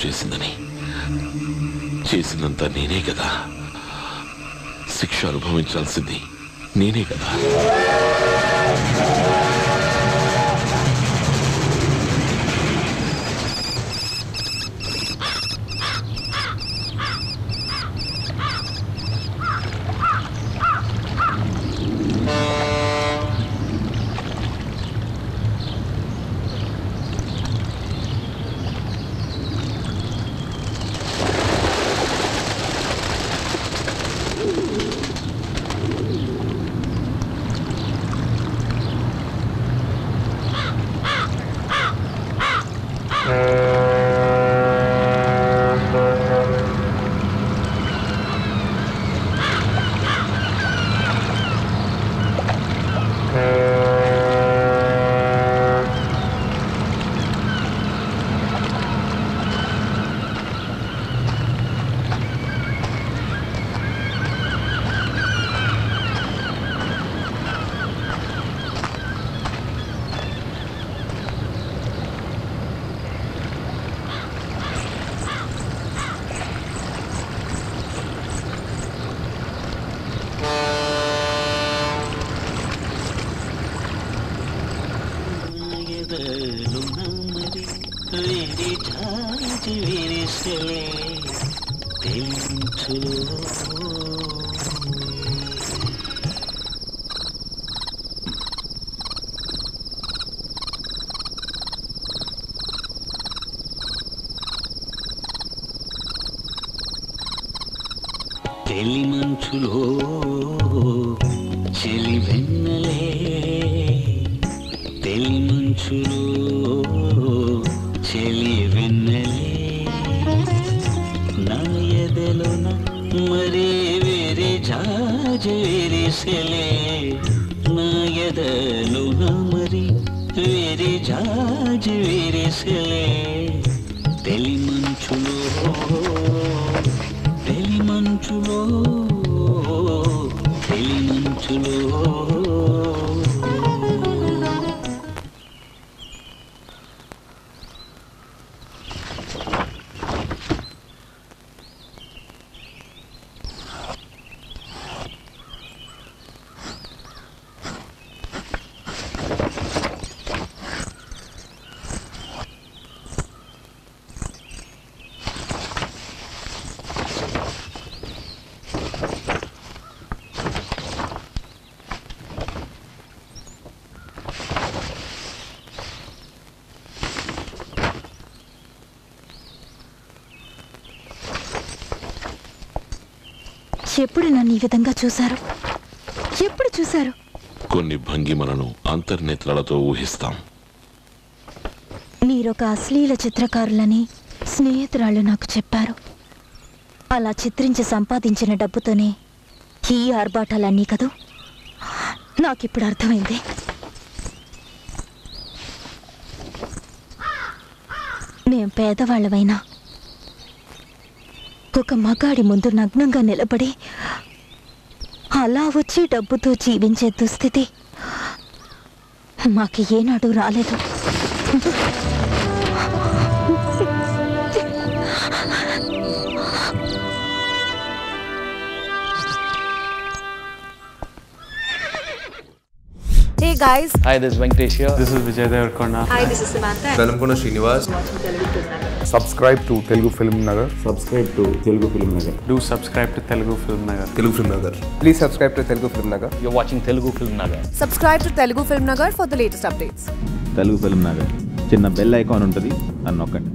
చేసిందని చేసినంత నేనే కదా శిక్ష అనుభవించాల్సింది నేనే కదా తెలి మంచులో చెలి వెన్నెలే తెలి మంచులో చెలి వెన్నెలే నా ఎదలోన మరే వేరే జాజేరిసెలే నా ఎదలోన మరి వేరే జాజేరిసెలే తెలి మంచులో తెలి మంచులో తెలి మంచులో ఎప్పుడు నన్ను ఈ విధంగా చూశారు ఎప్పుడు చూశారు కొన్ని భంగిమలను అంతర్నేత్రాలతో ఊహిస్తాం మీరొక అశ్లీల చిత్రకారులని స్నేహితురాళ్ళు నాకు చెప్పారు అలా చిత్రించి సంపాదించిన డబ్బుతోనే ఈ ఆర్భాటాలన్నీ కదూ నాకిప్పుడు అర్థమైంది మేం పేదవాళ్ళమైనా ఒక మగాడి ముందు నగ్నంగా నిలబడి అలా వచ్చి డబ్బుతో జీవించే దుస్థితి మాకు ఏనాడు రాలేదు Hey guys, Hi, this is Venkatesh here. This is Vijay Devarkonda. hi, this is Samantha. Velankonda Srinivas subscribe to Telugu film Nagar subscribe to Telugu film Nagar Do subscribe to Telugu Film Nagar. Telugu film Nagar please subscribe to Telugu film Nagar You're watching Telugu Film Nagar. Subscribe to Telugu Film Nagar for the latest updates. Telugu film Nagar చిన్న bell icon ఉంటుంది అని నొక్కండి